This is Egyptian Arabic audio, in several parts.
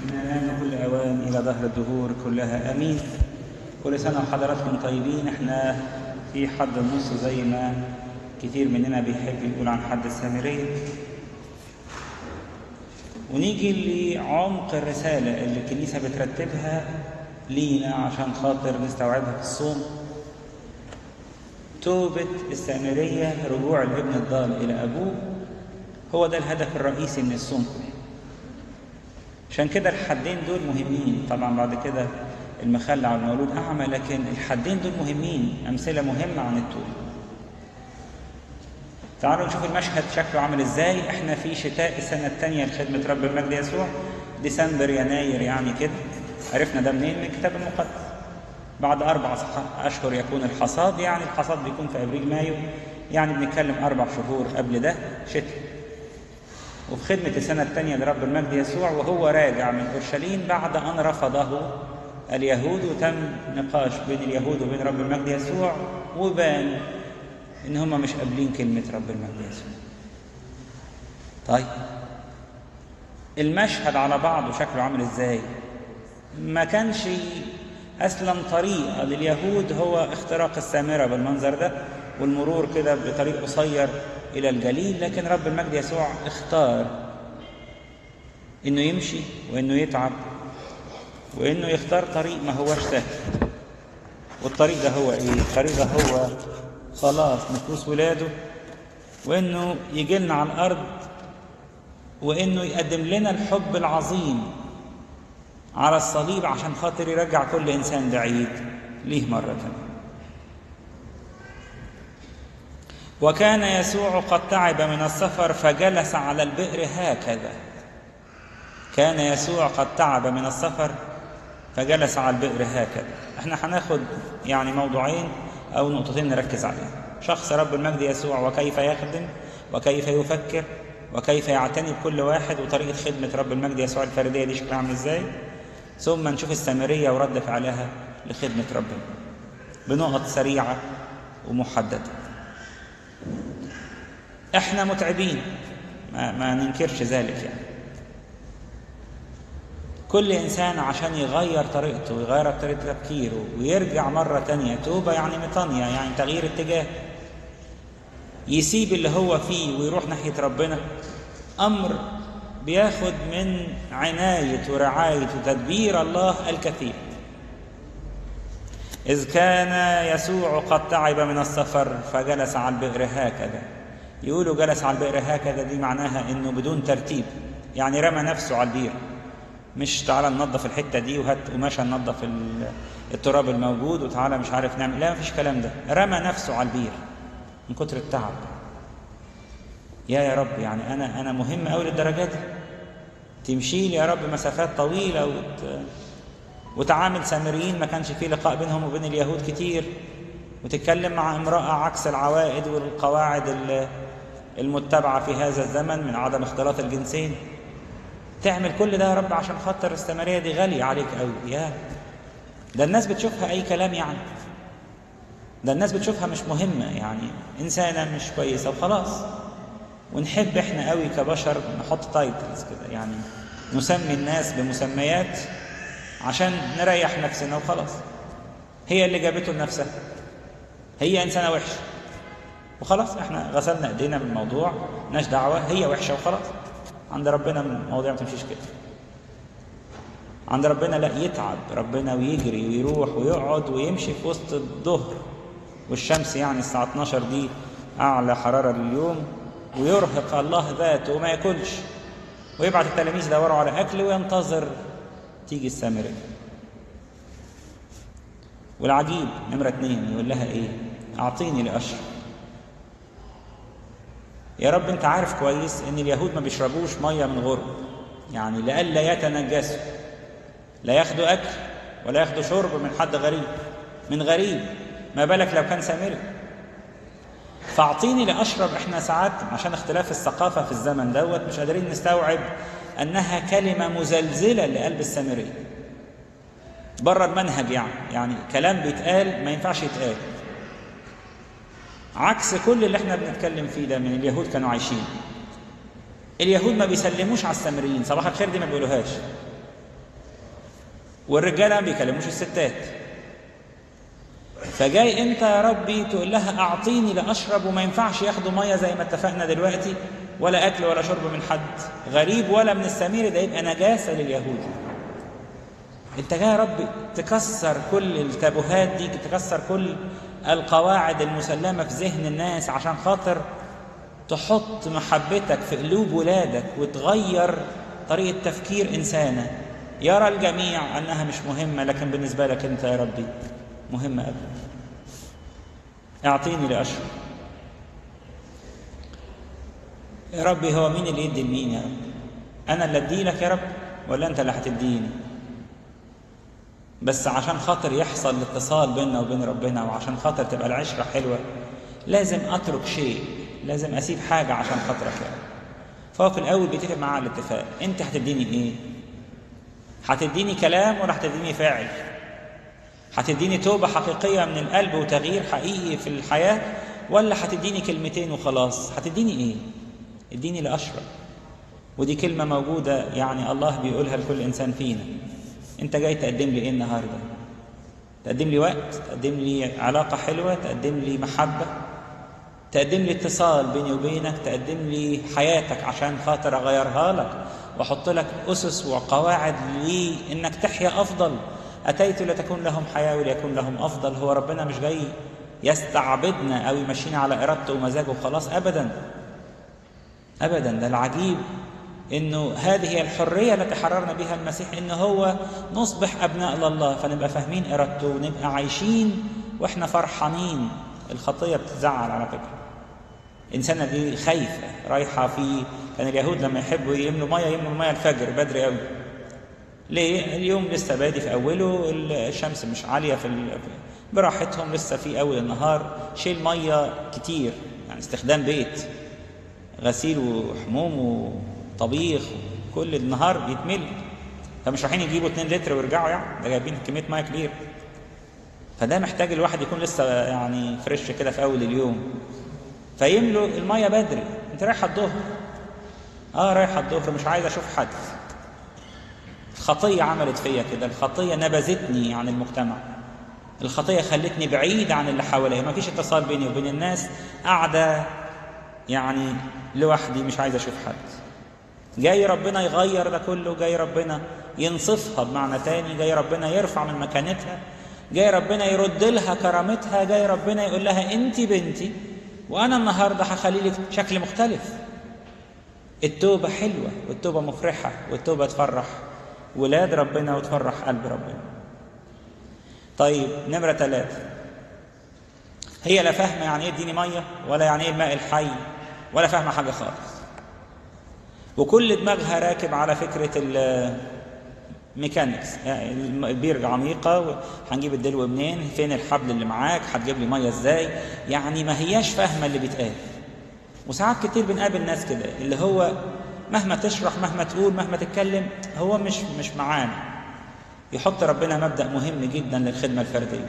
من الآن كل أوان إلى ظهر الدهور كلها أمين كل سنة وحضراتكم طيبين احنا في حد النص زي ما كتير مننا بيحب يقول عن حد السامرية ونيجي لعمق الرسالة اللي الكنيسة بترتبها لينا عشان خاطر نستوعبها في الصوم توبة السامرية رجوع الابن الضال إلى أبوه هو ده الهدف الرئيسي من الصوم عشان كده الحدين دول مهمين طبعا بعد كده المخلع والمولود أعمى لكن الحدين دول مهمين أمثلة مهمة عن التوبة تعالوا نشوف المشهد شكله عامل ازاي احنا في شتاء السنة الثانية لخدمة رب المجد يسوع ديسمبر يناير يعني كده عرفنا ده منين من الكتاب المقدس بعد أربع أشهر يكون الحصاد يعني الحصاد بيكون في أبريل مايو يعني بنتكلم أربع شهور قبل ده شتاء وفي خدمة السنة الثانية لرب المجد يسوع وهو راجع من أورشليم بعد أن رفضه اليهود وتم نقاش بين اليهود وبين رب المجد يسوع وبان إن هم مش قابلين كلمة رب المجد يسوع طيب المشهد على بعضه شكله عامل ازاي ما كانش أسلم طريقة لليهود هو اختراق السامرة بالمنظر ده والمرور كده بطريق قصير إلى الجليل لكن رب المجد يسوع اختار إنه يمشي وإنه يتعب وإنه يختار طريق ما هوش سهل والطريق ده هو إيه؟ الطريق ده هو خلاص نفوس ولاده وإنه يجي لنا على الأرض وإنه يقدم لنا الحب العظيم على الصليب عشان خاطر يرجع كل إنسان بعيد ليه مرة تانية وكان يسوع قد تعب من السفر فجلس على البئر هكذا كان يسوع قد تعب من السفر فجلس على البئر هكذا احنا هناخد يعني موضوعين او نقطتين نركز عليهم شخص رب المجد يسوع وكيف يخدم وكيف يفكر وكيف يعتني بكل واحد وطريقه خدمه رب المجد يسوع الفرديه دي شكلها عامل ازاي ثم نشوف السامريه ورد فعلها لخدمه ربنا بنقط سريعه ومحدده احنا متعبين ما, ما ننكرش ذلك يعني كل انسان عشان يغير طريقته ويغير طريقه تفكيره ويرجع مره تانية توبه يعني مطانيه يعني تغيير اتجاه يسيب اللي هو فيه ويروح ناحيه ربنا امر بياخد من عنايه ورعايه وتدبير الله الكثير إذ كان يسوع قد تعب من السفر فجلس على البئر هكذا يقولوا جلس على البئر هكذا دي معناها انه بدون ترتيب يعني رمى نفسه على البير مش تعالى ننظف الحته دي وهات قماشه ننظف التراب الموجود وتعالى مش عارف نعمل لا مفيش كلام ده رمى نفسه على البير من كتر التعب يا يا رب يعني انا انا مهم قوي للدرجه دي تمشي لي يا رب مسافات طويله وت... وتعامل سامريين ما كانش فيه لقاء بينهم وبين اليهود كتير وتتكلم مع امرأة عكس العوائد والقواعد المتبعة في هذا الزمن من عدم اختلاط الجنسين تعمل كل ده يا رب عشان خاطر السامرية دي غالية عليك قوي يا ده الناس بتشوفها أي كلام يعني ده الناس بتشوفها مش مهمة يعني إنسانة مش كويسة وخلاص ونحب إحنا قوي كبشر نحط تايتلز كده يعني نسمي الناس بمسميات عشان نريح نفسنا وخلاص هي اللي جابته لنفسها هي انسانه وحشه وخلاص احنا غسلنا ايدينا من الموضوع مالناش دعوه هي وحشه وخلاص عند ربنا المواضيع ما تمشيش كده عند ربنا لا يتعب ربنا ويجري ويروح ويقعد ويمشي في وسط الظهر والشمس يعني الساعه 12 دي اعلى حراره لليوم ويرهق الله ذاته وما ياكلش ويبعت التلاميذ يدوروا على اكل وينتظر تيجي السامرية والعجيب نمرة اتنين يقول لها ايه اعطيني لاشرب يا رب انت عارف كويس ان اليهود ما بيشربوش مية من غرب يعني لئلا يتنجسوا لا ياخدوا اكل ولا ياخدوا شرب من حد غريب من غريب ما بالك لو كان سامري فاعطيني لاشرب احنا ساعات عشان اختلاف الثقافه في الزمن دوت مش قادرين نستوعب انها كلمه مزلزله لقلب السامري بره المنهج يعني يعني كلام بيتقال ما ينفعش يتقال عكس كل اللي احنا بنتكلم فيه ده من اليهود كانوا عايشين اليهود ما بيسلموش على السامريين صباح الخير دي ما بيقولوهاش والرجاله ما بيكلموش الستات فجاي انت يا ربي تقول لها اعطيني لاشرب وما ينفعش ياخدوا ميه زي ما اتفقنا دلوقتي ولا اكل ولا شرب من حد غريب ولا من السمير ده يبقى نجاسه لليهود انت جاي يا رب تكسر كل التابوهات دي تكسر كل القواعد المسلمه في ذهن الناس عشان خاطر تحط محبتك في قلوب ولادك وتغير طريقه تفكير انسانه يرى الجميع انها مش مهمه لكن بالنسبه لك انت يا ربي مهمه ابدا اعطيني لاشرب يا ربي هو مين اللي يدي لمين يا رب انا اللي ادي لك يا رب ولا انت اللي هتديني بس عشان خاطر يحصل الاتصال بيننا وبين ربنا وعشان خاطر تبقى العشرة حلوة لازم أترك شيء لازم أسيب حاجة عشان خاطرك يا رب فهو في الأول بيتفق معاه على الاتفاق أنت هتديني إيه؟ هتديني كلام ولا هتديني فاعل؟ هتديني توبة حقيقية من القلب وتغيير حقيقي في الحياة ولا هتديني كلمتين وخلاص؟ هتديني إيه؟ اديني لأشرب ودي كلمة موجودة يعني الله بيقولها لكل إنسان فينا انت جاي تقدم لي ايه النهارده تقدم لي وقت تقدم لي علاقه حلوه تقدم لي محبه تقدم لي اتصال بيني وبينك تقدم لي حياتك عشان خاطر اغيرها لك واحط لك اسس وقواعد لانك تحيا افضل اتيت لتكون لهم حياه وليكون لهم افضل هو ربنا مش جاي يستعبدنا او يمشينا على ارادته ومزاجه وخلاص ابدا ابدا ده العجيب انه هذه هي الحريه التي حررنا بها المسيح ان هو نصبح ابناء لله فنبقى فاهمين ارادته ونبقى عايشين واحنا فرحانين الخطيه بتزعل على فكره الانسانه دي خايفه رايحه في كان اليهود لما يحبوا يملوا ميه يملوا الميه الفجر بدري قوي ليه اليوم لسه بادي في اوله الشمس مش عاليه في ال... براحتهم لسه في اول النهار شيل ميه كتير يعني استخدام بيت غسيل وحموم طبيخ كل النهار بيتمل فمش رايحين يجيبوا 2 لتر ويرجعوا يعني ده جايبين كميه ميه كبير فده محتاج الواحد يكون لسه يعني فريش كده في اول اليوم فيملوا الميه بدري انت رايح الظهر اه رايح الظهر مش عايز اشوف حد الخطيه عملت فيا كده الخطيه نبذتني عن المجتمع الخطيه خلتني بعيد عن اللي حواليا ما فيش اتصال بيني وبين الناس قاعده يعني لوحدي مش عايز اشوف حد جاي ربنا يغير ده كله جاي ربنا ينصفها بمعنى تاني جاي ربنا يرفع من مكانتها جاي ربنا يرد لها كرامتها جاي ربنا يقول لها انت بنتي وانا النهارده هخلي لك شكل مختلف التوبه حلوه والتوبه مفرحه والتوبه تفرح ولاد ربنا وتفرح قلب ربنا طيب نمره ثلاثه هي لا فاهمه يعني ايه اديني ميه ولا يعني ايه الماء الحي ولا فاهمه حاجه خالص وكل دماغها راكب على فكرة الميكانيكس يعني البير عميقة هنجيب الدلو منين فين الحبل اللي معاك هتجيب لي مية ازاي يعني ما هياش فاهمة اللي بيتقال وساعات كتير بنقابل ناس كده اللي هو مهما تشرح مهما تقول مهما تتكلم هو مش مش معانا يحط ربنا مبدأ مهم جدا للخدمة الفردية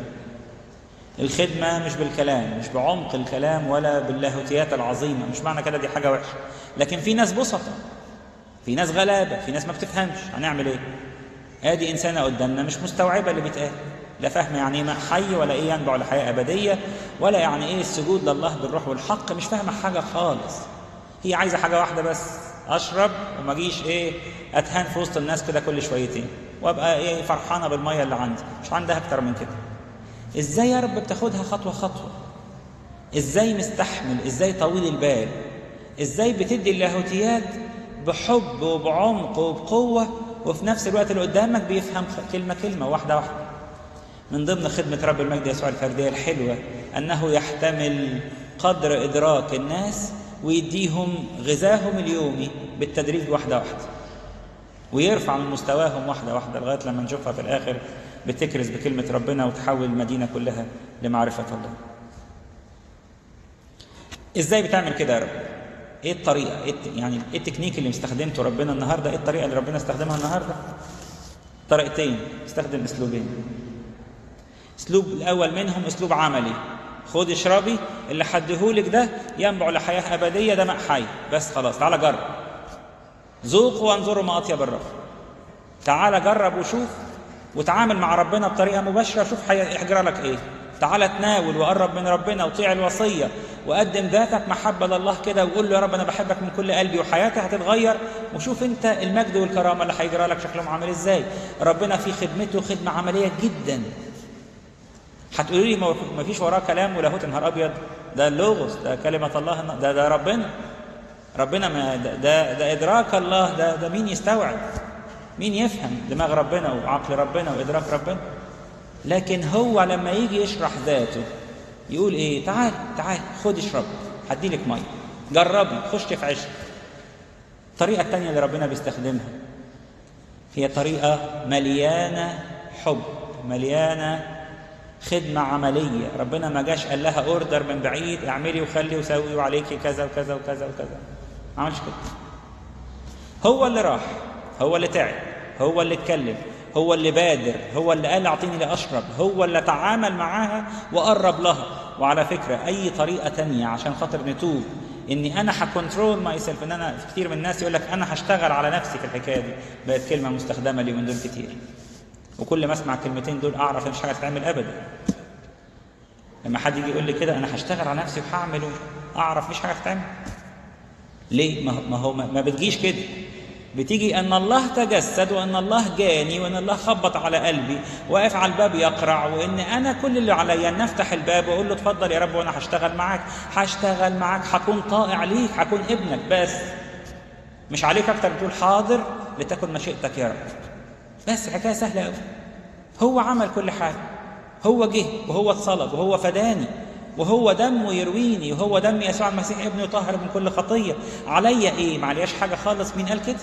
الخدمة مش بالكلام مش بعمق الكلام ولا باللاهوتيات العظيمة مش معنى كده دي حاجة وحشة لكن في ناس بسطة في ناس غلابة في ناس ما بتفهمش هنعمل ايه ادي انسانة قدامنا مش مستوعبة اللي بيتقال لا فاهمة يعني ايه ماء حي ولا ايه ينبع لحياة أبدية ولا يعني ايه السجود لله بالروح والحق مش فاهمة حاجة خالص هي عايزة حاجة واحدة بس أشرب وما أجيش إيه أتهان في وسط الناس كده كل شويتين وأبقى إيه فرحانة بالمية اللي عندي مش عندها أكتر من كده إزاي يا رب بتاخدها خطوة خطوة إزاي مستحمل إزاي طويل البال إزاي بتدي اللاهوتيات بحب وبعمق وبقوة وفي نفس الوقت اللي قدامك بيفهم كلمة كلمة واحدة واحدة من ضمن خدمة رب المجد يسوع الفردية الحلوة أنه يحتمل قدر إدراك الناس ويديهم غذاهم اليومي بالتدريج واحدة واحدة ويرفع من مستواهم واحدة واحدة لغاية لما نشوفها في الآخر بتكرز بكلمة ربنا وتحول المدينة كلها لمعرفة الله إزاي بتعمل كده يا رب؟ ايه الطريقه إيه يعني ايه التكنيك اللي استخدمته ربنا النهارده ايه الطريقه اللي ربنا استخدمها النهارده طريقتين استخدم اسلوبين اسلوب الاول منهم اسلوب عملي خد اشربي اللي حدهولك ده ينبع لحياه ابديه ده ماء حي بس خلاص تعالى جرب ذوقوا وانظروا ما اطيب الرب تعالى جرب وشوف وتعامل مع ربنا بطريقه مباشره شوف هيحجر لك ايه تعالى تناول وقرب من ربنا وطيع الوصيه وقدم ذاتك محبه لله كده وقول له يا رب انا بحبك من كل قلبي وحياتي هتتغير وشوف انت المجد والكرامه اللي هيجرى لك شكلهم عامل ازاي ربنا في خدمته خدمه عمليه جدا هتقولوا لي ما فيش وراه كلام ولاهوت نهار ابيض ده اللوغوس ده كلمه الله ده ده ربنا ربنا ما ده ده, ده ادراك الله ده ده مين يستوعب مين يفهم دماغ ربنا وعقل ربنا وادراك ربنا لكن هو لما يجي يشرح ذاته يقول ايه تعال تعال خد اشرب هديلك ميه جربي خش في عشق الطريقه الثانيه اللي ربنا بيستخدمها هي طريقه مليانه حب مليانه خدمة عملية ربنا ما جاش قال لها اوردر من بعيد اعملي وخلي وسوي وعليكي كذا وكذا وكذا وكذا ما عملش كده هو اللي راح هو اللي تعب هو اللي اتكلم هو اللي بادر هو اللي قال اعطيني لاشرب هو اللي تعامل معاها وقرب لها وعلى فكرة أي طريقة تانية عشان خاطر نتوب إني أنا هكنترول ماي سيلف إن أنا كتير من الناس يقول لك أنا هشتغل على نفسي في الحكاية دي بقت كلمة مستخدمة اليومين دول كتير وكل ما اسمع الكلمتين دول اعرف ان مش حاجه تتعمل ابدا لما حد يجي يقول لي كده انا هشتغل على نفسي وهعمل اعرف مش حاجه تتعمل ليه ما هو ما بتجيش كده بتيجي ان الله تجسد وان الله جاني وان الله خبط على قلبي واقف على الباب يقرع وان انا كل اللي عليا ان افتح الباب واقول له اتفضل يا رب وانا هشتغل معاك هشتغل معاك هكون طائع ليك هكون ابنك بس مش عليك اكتر بتقول حاضر لتكن مشيئتك يا رب بس الحكايه سهله قوي هو عمل كل حاجه هو جه وهو اتصلب وهو فداني وهو دمه يرويني وهو دم يسوع المسيح ابنه يطهر من كل خطيه عليا ايه ما علياش حاجه خالص مين قال كده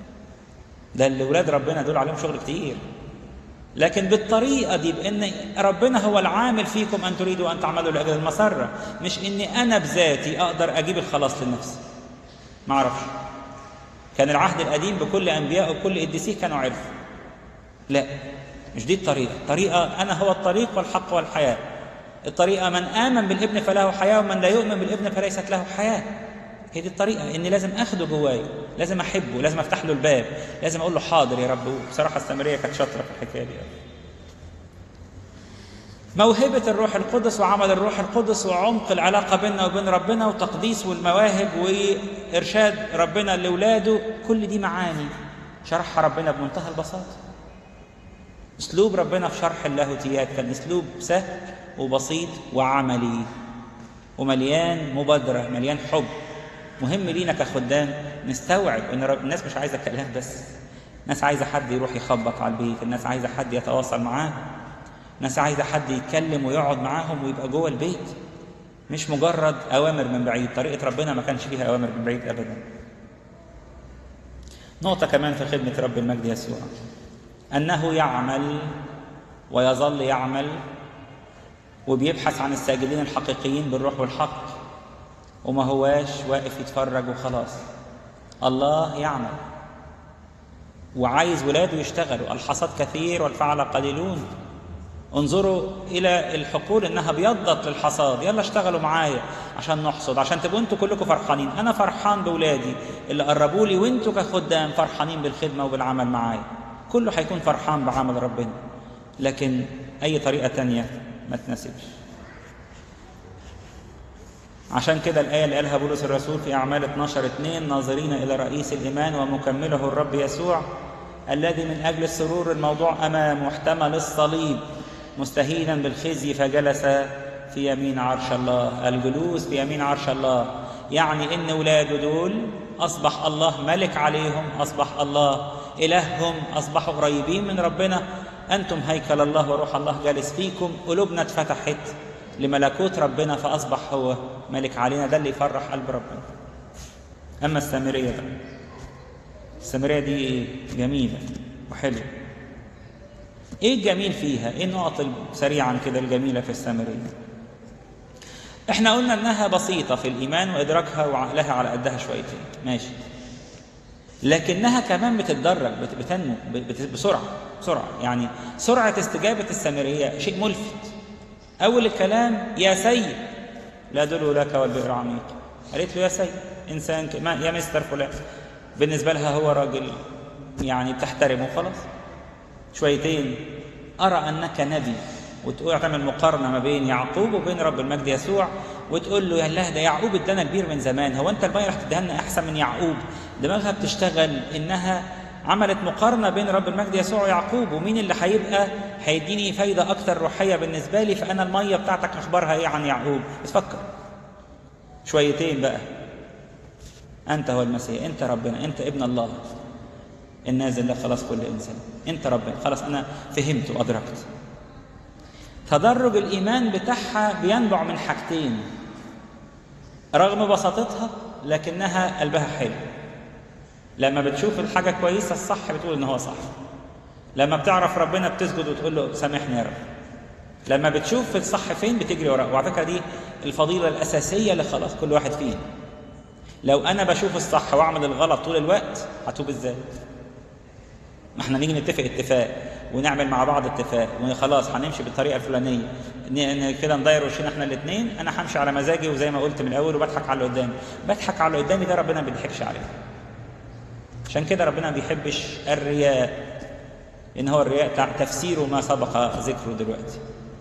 ده اللي ولاد ربنا دول عليهم شغل كتير لكن بالطريقه دي بان ربنا هو العامل فيكم ان تريدوا ان تعملوا لاجل المسره مش اني انا بذاتي اقدر اجيب الخلاص لنفسي ما اعرفش كان العهد القديم بكل انبياء وكل قديسيه كانوا عرفوا لا مش دي الطريقة الطريقة أنا هو الطريق والحق والحياة الطريقة من آمن بالابن فله حياة ومن لا يؤمن بالابن فليست له حياة هي دي الطريقة إني لازم أخده جواي لازم أحبه لازم أفتح له الباب لازم أقول له حاضر يا رب بصراحة السامرية كانت شاطرة في الحكاية دي موهبة الروح القدس وعمل الروح القدس وعمق العلاقة بيننا وبين ربنا وتقديس والمواهب وإرشاد ربنا لأولاده كل دي معاني شرحها ربنا بمنتهى البساطة اسلوب ربنا في شرح اللاهوتيات كان اسلوب سهل وبسيط وعملي ومليان مبادره مليان حب مهم لينا كخدام نستوعب ان الناس مش عايزه كلام بس الناس عايزه حد يروح يخبط على البيت الناس عايزه حد يتواصل معاه الناس عايزه حد يتكلم ويقعد معاهم ويبقى جوه البيت مش مجرد اوامر من بعيد طريقه ربنا ما كانش فيها اوامر من بعيد ابدا نقطه كمان في خدمه رب المجد يسوع انه يعمل ويظل يعمل وبيبحث عن الساجدين الحقيقيين بالروح والحق وما هواش واقف يتفرج وخلاص الله يعمل وعايز ولاده يشتغلوا الحصاد كثير والفعل قليلون انظروا الى الحقول انها بيضت للحصاد يلا اشتغلوا معايا عشان نحصد عشان تبقوا انتوا كلكم فرحانين انا فرحان باولادي اللي قربوا لي وانتوا كخدام فرحانين بالخدمه وبالعمل معايا كله هيكون فرحان بعمل ربنا لكن أي طريقة تانية ما تناسبش عشان كده الآية اللي قالها بولس الرسول في أعمال 12 2 ناظرين إلى رئيس الإيمان ومكمله الرب يسوع الذي من أجل السرور الموضوع أمامه احتمل الصليب مستهينا بالخزي فجلس في يمين عرش الله الجلوس في يمين عرش الله يعني إن ولاده دول أصبح الله ملك عليهم أصبح الله إلههم أصبحوا قريبين من ربنا أنتم هيكل الله وروح الله جالس فيكم قلوبنا اتفتحت لملكوت ربنا فأصبح هو ملك علينا ده اللي يفرح قلب ربنا أما السامرية بقى السامرية دي جميلة وحلوة إيه الجميل فيها؟ إيه النقط سريعا كده الجميلة في السامرية؟ إحنا قلنا إنها بسيطة في الإيمان وإدراكها وعقلها على قدها شويتين ماشي لكنها كمان بتتدرج بتنمو بسرعه بسرعه يعني سرعه استجابه السامريه شيء ملفت اول الكلام يا سيد لا دلو لك والبئر عميق قالت له يا سيد انسان ما يا مستر فلان بالنسبه لها هو راجل يعني بتحترمه خلاص شويتين ارى انك نبي وتقول تعمل مقارنه ما بين يعقوب وبين رب المجد يسوع وتقول له يا الله ده يعقوب ادانا كبير من زمان هو انت الميه راح تديها لنا احسن من يعقوب دماغها بتشتغل انها عملت مقارنه بين رب المجد يسوع ويعقوب ومين اللي هيبقى هيديني فايده اكتر روحيه بالنسبه لي فانا الميه بتاعتك اخبارها ايه عن يعقوب بتفكر شويتين بقى انت هو المسيح انت ربنا انت ابن الله النازل ده خلاص كل انسان انت ربنا خلاص انا فهمت وادركت تدرج الايمان بتاعها بينبع من حاجتين رغم بساطتها لكنها قلبها حلو لما بتشوف الحاجه كويسه الصح بتقول ان هو صح لما بتعرف ربنا بتسجد وتقول له سامحني يا رب لما بتشوف الصح فين بتجري وراه وعلى فكره دي الفضيله الاساسيه لخلاص كل واحد فينا لو انا بشوف الصح واعمل الغلط طول الوقت هتوب ازاي ما احنا نيجي نتفق اتفاق ونعمل مع بعض اتفاق وخلاص هنمشي بالطريقه الفلانيه ن- كده نداير وشنا احنا الاثنين انا همشي على مزاجي وزي ما قلت من الاول وبضحك على اللي قدامي بضحك على اللي قدامي ده ربنا ما بيضحكش عليه عشان كده ربنا ما بيحبش الرياء ان هو الرياء تع- تفسيره ما سبق ذكره دلوقتي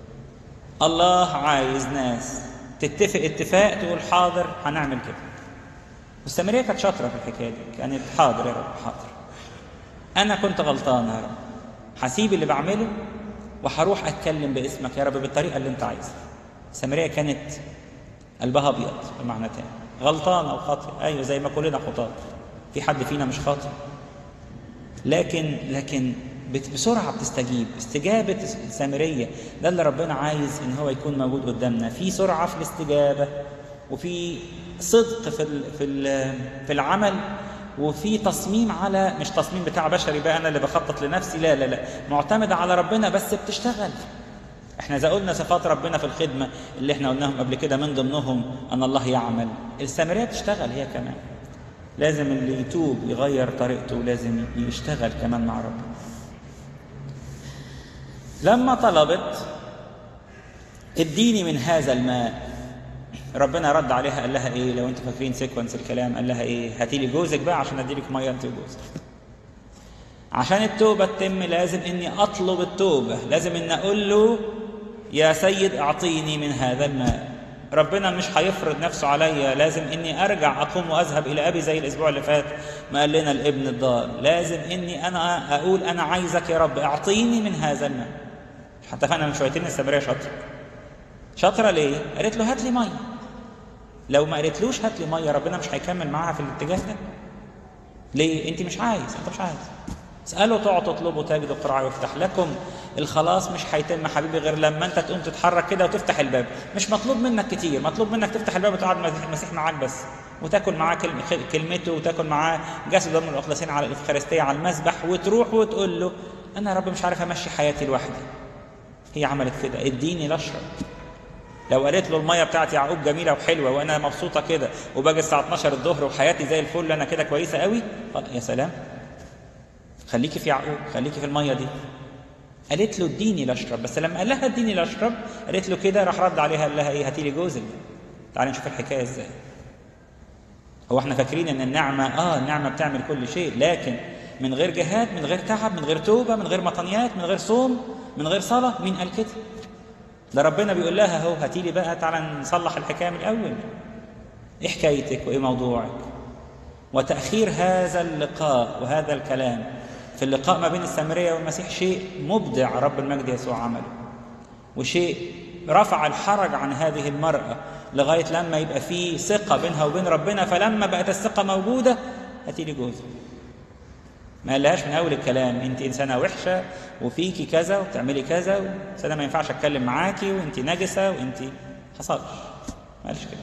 الله عايز ناس تتفق اتفاق تقول حاضر هنعمل كده والسامريه كانت شاطره في الحكايه دي كانت حاضر يا رب حاضر انا كنت غلطان يا رب هسيب اللي بعمله وهروح اتكلم باسمك يا رب بالطريقه اللي انت عايزها السامريه كانت قلبها ابيض بمعنى تاني غلطانه وخاطئه ايوه زي ما كلنا خطاه في حد فينا مش خاطئ لكن لكن بت- بسرعه بتستجيب استجابه السامريه ده اللي ربنا عايز ان هو يكون موجود قدامنا في سرعه في الاستجابه وفي صدق في ال في ال في العمل وفي تصميم على مش تصميم بتاع بشري بقى انا اللي بخطط لنفسي لا لا لا معتمده على ربنا بس بتشتغل احنا اذا قلنا صفات ربنا في الخدمه اللي احنا قلناهم قبل كده من ضمنهم ان الله يعمل السامريه بتشتغل هي كمان لازم اللي يتوب يغير طريقته ولازم يشتغل كمان مع ربنا لما طلبت اديني من هذا الماء ربنا رد عليها قال لها ايه لو انتوا فاكرين سيكونس الكلام قال لها ايه هاتي لي جوزك بقى عشان اديلك ميه انت وجوزك عشان التوبه تتم لازم اني اطلب التوبه لازم اني اقول له يا سيد اعطيني من هذا الماء ربنا مش هيفرض نفسه عليا لازم اني ارجع اقوم واذهب الى ابي زي الاسبوع اللي فات ما قال لنا الابن الضال لازم اني انا اقول انا عايزك يا رب اعطيني من هذا الماء حتى فانا من شويتين السامريه شاطره شاطره ليه قالت له هات لي ميه لو ما قالتلوش هات لي ميه ربنا مش هيكمل معاها في الاتجاه ده ليه انت مش عايز انت مش عايز اسالوا تعطوا تطلبوا تجدوا قرعه يفتح لكم الخلاص مش هيتم حبيبي غير لما انت تقوم تتحرك كده وتفتح الباب مش مطلوب منك كتير مطلوب منك تفتح الباب وتقعد المسيح- المسيح معاك بس وتاكل معاه كلمة كلمته وتاكل معاه جسد من الاخلاصين على الافخارستيه على المسبح وتروح وتقول له انا يا رب مش عارف امشي حياتي لوحدي هي عملت كده اديني لاشرب لو قالت له الميه بتاعت يعقوب جميله وحلوه وانا مبسوطه كده وباجي الساعه 12 الظهر وحياتي زي الفل انا كده كويسه قوي قال يا سلام خليكي في يعقوب خليكي في الميه دي قالت له اديني لاشرب بس لما قال لها اديني لاشرب قالت له كده راح رد عليها قال لها ايه هاتي لي جوزك تعالي نشوف الحكايه ازاي هو احنا فاكرين ان النعمه اه النعمه بتعمل كل شيء لكن من غير جهاد من غير تعب من غير توبه من غير مطنيات من غير صوم من غير صلاه مين قال كده ده ربنا بيقول لها اهو هاتي لي بقى تعالى نصلح الحكايه من الاول ايه حكايتك وايه موضوعك وتاخير هذا اللقاء وهذا الكلام في اللقاء ما بين السامريه والمسيح شيء مبدع رب المجد يسوع عمله وشيء رفع الحرج عن هذه المراه لغايه لما يبقى في ثقه بينها وبين ربنا فلما بقت الثقه موجوده هاتي لي جوزك ما قالهاش من اول الكلام انت انسانه وحشه وفيكي كذا وبتعملي كذا بس انا ما ينفعش اتكلم معاكي وانت نجسه وانت حصلش ما قالش كده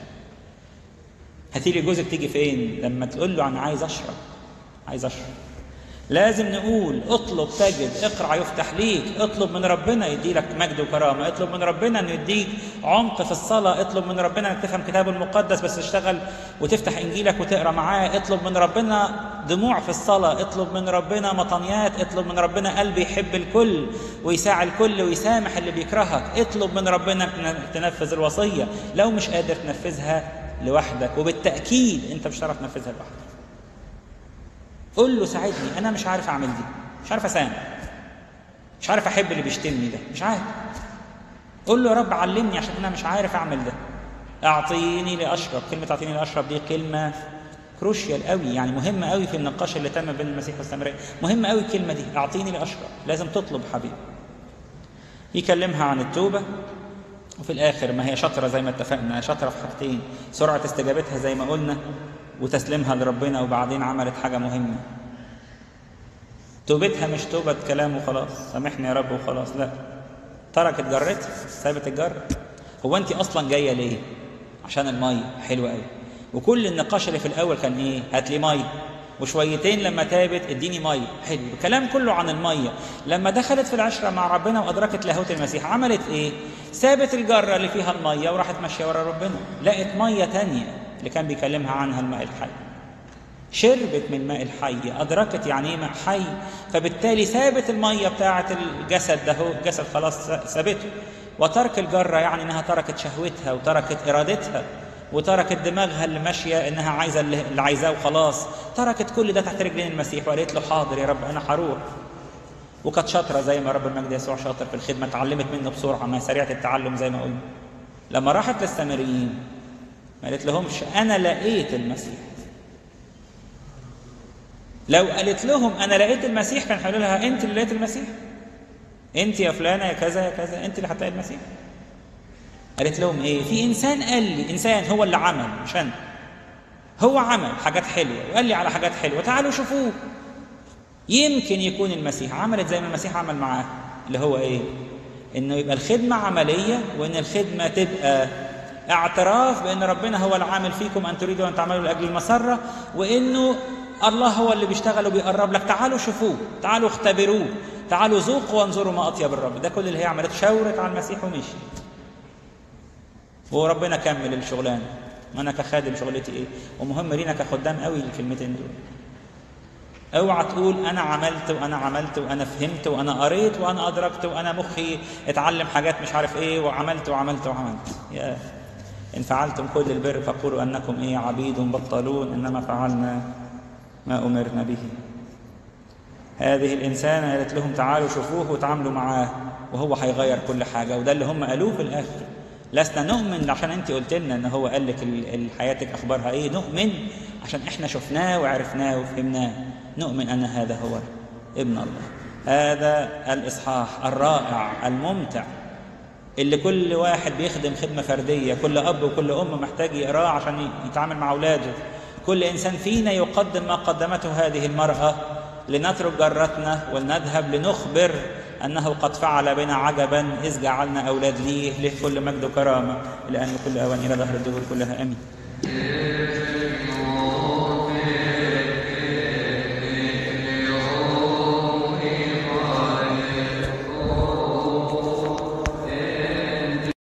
هاتي لي جوزك تيجي فين لما تقول له انا عايز اشرب عايز اشرب لازم نقول اطلب تجد اقرع يفتح ليك اطلب من ربنا يدي لك مجد وكرامه اطلب من ربنا انه يديك عمق في الصلاه اطلب من ربنا انك تفهم كتابه المقدس بس تشتغل وتفتح انجيلك وتقرا معاه اطلب من ربنا دموع في الصلاه اطلب من ربنا مطنيات اطلب من ربنا قلب يحب الكل ويساع الكل ويسامح اللي بيكرهك اطلب من ربنا انك تنفذ الوصيه لو مش قادر تنفذها لوحدك وبالتاكيد انت مش هتعرف تنفذها لوحدك قول له ساعدني انا مش عارف اعمل دي مش عارف اسامح مش عارف احب اللي بيشتمني ده مش عارف قول له يا رب علمني عشان انا مش عارف اعمل ده اعطيني لاشرب كلمه اعطيني لاشرب دي كلمه كروشيال قوي يعني مهمه قوي في النقاش اللي تم بين المسيح والسامريه مهمه قوي الكلمه دي اعطيني لاشرب لازم تطلب حبيبي يكلمها عن التوبه وفي الاخر ما هي شاطره زي ما اتفقنا شاطره في حاجتين سرعه استجابتها زي ما قلنا وتسليمها لربنا وبعدين عملت حاجه مهمه توبتها مش توبه كلام وخلاص سامحني يا رب وخلاص لا تركت جرتها سابت الجره هو انت اصلا جايه ليه عشان الميه حلوه قوي وكل النقاش اللي في الاول كان ايه هات لي ميه وشويتين لما تابت اديني ميه حلو الكلام كله عن الميه لما دخلت في العشره مع ربنا وادركت لاهوت المسيح عملت ايه سابت الجره اللي فيها الميه وراحت ماشيه ورا ربنا لقت ميه تانية اللي كان بيكلمها عنها الماء الحي شربت من ماء الحي أدركت يعني إيه ماء حي فبالتالي سابت المية بتاعة الجسد ده هو الجسد خلاص سابته وترك الجرة يعني إنها تركت شهوتها وتركت إرادتها وتركت دماغها اللي ماشية إنها عايزة اللي عايزاه وخلاص تركت كل ده تحت رجلين المسيح وقالت له حاضر يا رب أنا هروح وكانت شاطرة زي ما رب المجد يسوع شاطر في الخدمة اتعلمت منه بسرعة ما سريعة التعلم زي ما قلنا لما راحت للسامريين ما قالت لهمش أنا لقيت المسيح لو قالت لهم انا لقيت المسيح كان هيقولوا لها انت اللي لقيت المسيح انت يا فلانه يا كذا يا كذا انت اللي هتلاقي المسيح قالت لهم ايه في انسان قال لي انسان هو اللي عمل مش انا هو عمل حاجات حلوه وقال لي على حاجات حلوه تعالوا شوفوه يمكن يكون المسيح عملت زي ما المسيح عمل معاه اللي هو ايه انه يبقى الخدمه عمليه وان الخدمه تبقى اعتراف بان ربنا هو العامل فيكم ان تريدوا ان تعملوا لاجل المسره وانه الله هو اللي بيشتغل وبيقرب لك تعالوا شوفوه تعالوا اختبروه تعالوا ذوقوا وانظروا ما اطيب الرب ده كل اللي هي عملته شاورت على المسيح ومشي وربنا كمل الشغلانه ما انا كخادم شغلتي ايه ومهم لينا كخدام قوي الكلمتين دول اوعى تقول انا عملت وانا عملت وانا فهمت وانا قريت وانا ادركت وانا مخي اتعلم حاجات مش عارف ايه وعملت وعملت وعملت يا ان فعلتم كل البر فقولوا انكم ايه عبيد بطلون انما فعلنا ما أمرنا به هذه الإنسانة قالت لهم تعالوا شوفوه وتعاملوا معاه وهو هيغير كل حاجة وده اللي هم قالوه في الآخر لسنا نؤمن عشان أنت قلت لنا إن هو قال لك حياتك أخبارها إيه نؤمن عشان إحنا شفناه وعرفناه وفهمناه نؤمن أن هذا هو ابن الله هذا الإصحاح الرائع الممتع اللي كل واحد بيخدم خدمة فردية كل أب وكل أم محتاج يقراه عشان يتعامل مع أولاده كل إنسان فينا يقدم ما قدمته هذه المرأة لنترك جرتنا ولنذهب لنخبر أنه قد فعل بنا عجبا إذ جعلنا أولاد ليه له كل مجد وكرامة لأن كل أوان إلى ظهر الدهور كلها أمين